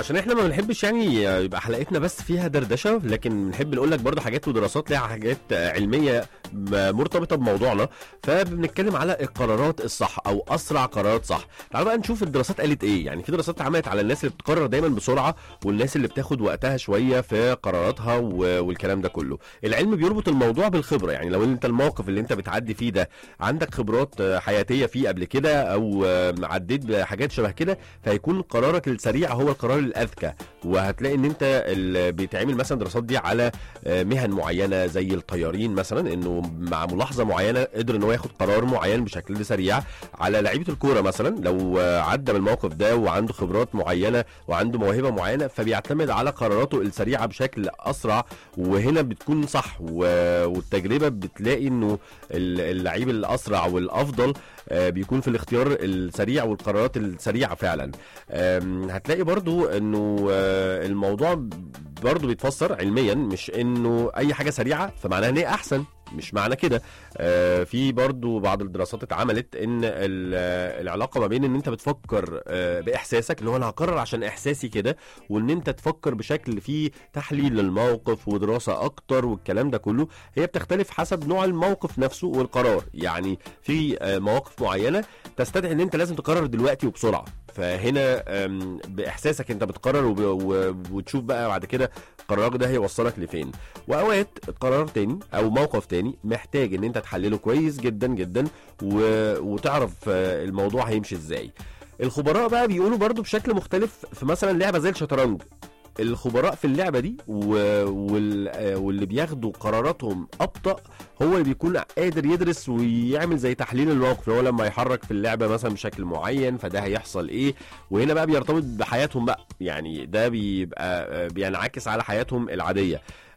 عشان احنا ما بنحبش يعني يبقى حلقتنا بس فيها دردشه لكن بنحب نقول لك برضه حاجات ودراسات ليها حاجات علميه مرتبطه بموضوعنا فبنتكلم على القرارات الصح او اسرع قرارات صح تعالوا بقى نشوف الدراسات قالت ايه يعني في دراسات اتعملت على الناس اللي بتقرر دايما بسرعه والناس اللي بتاخد وقتها شويه في قراراتها و- والكلام ده كله العلم بيربط الموضوع بالخبره يعني لو انت الموقف اللي انت بتعدي فيه ده عندك خبرات حياتيه فيه قبل كده او عديت بحاجات شبه كده فهيكون قرارك السريع هو القرار الاذكى وهتلاقي ان انت اللي بيتعمل مثلا دراسات دي على مهن معينه زي الطيارين مثلا انه مع ملاحظه معينه قدر ان هو ياخد قرار معين بشكل سريع على لعيبه الكوره مثلا لو عدى من الموقف ده وعنده خبرات معينه وعنده موهبه معينه فبيعتمد على قراراته السريعه بشكل اسرع وهنا بتكون صح و- والتجربه بتلاقي انه ال- اللعيب الاسرع والافضل آه، بيكون في الاختيار السريع والقرارات السريعه فعلا آم، هتلاقي برضو انه آه، الموضوع برضو بيتفسر علميا مش انه اي حاجه سريعه فمعناها ان هي احسن مش معنى كده آه، في برضو بعض الدراسات اتعملت ان ال- آه، العلاقه ما بين ان انت بتفكر آه، باحساسك اللي هو انا هقرر عشان احساسي كده وان انت تفكر بشكل فيه تحليل للموقف ودراسه اكتر والكلام ده كله هي بتختلف حسب نوع الموقف نفسه والقرار يعني في آه، مواقف معينه تستدعي ان انت لازم تقرر دلوقتي وبسرعه فهنا آم، باحساسك انت بتقرر وب- و- وتشوف بقى بعد كده قرارك ده هيوصلك لفين واوقات قرار تاني او موقف تاني محتاج ان انت تحلله كويس جدا جدا و... وتعرف آه، الموضوع هيمشي ازاي الخبراء بقى بيقولوا برضو بشكل مختلف في مثلا لعبه زي الشطرنج الخبراء في اللعبه دي و... وال... آه، واللي بياخدوا قراراتهم ابطا هو اللي بيكون قادر يدرس ويعمل زي تحليل الموقف اللي هو لما يحرك في اللعبه مثلا بشكل معين فده هيحصل ايه وهنا بقى بيرتبط بحياتهم بقى يعني ده بيبقى آه، بينعكس على حياتهم العاديه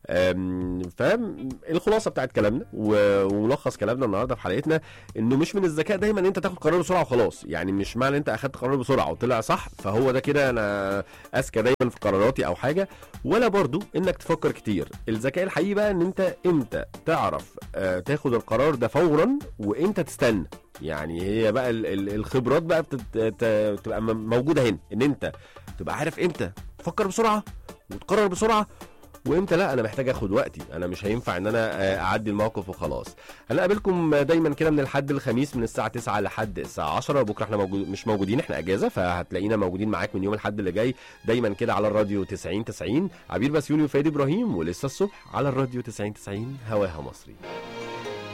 أم، فالخلاصه بتاعت كلامنا و- وملخص كلامنا النهارده في حلقتنا انه مش من الذكاء دايما ان انت تاخد قرار بسرعه وخلاص يعني مش معنى انت اخدت قرار بسرعه وطلع صح فهو ده كده انا اذكى دايما في قراراتي او حاجه ولا برضو انك تفكر كتير الذكاء الحقيقي بقى ان انت امتى تعرف آه، تاخد القرار ده فورا وامتى تستنى يعني هي بقى ال- ال- الخبرات بقى بتت- ت- بتبقى م- موجوده هنا ان انت تبقى عارف امتى تفكر بسرعه وتقرر بسرعه وامتى لا انا محتاج اخد وقتي انا مش هينفع ان انا آه، اعدي الموقف وخلاص هنقابلكم دايما كده من الحد الخميس من الساعه 9 لحد الساعه 10 بكره احنا موجود مش موجودين احنا اجازه فهتلاقينا موجودين معاك من يوم الحد اللي جاي دايما كده على الراديو 90 90 عبير بسيوني وفادي ابراهيم ولسه الصبح على الراديو 90 90 هواها مصري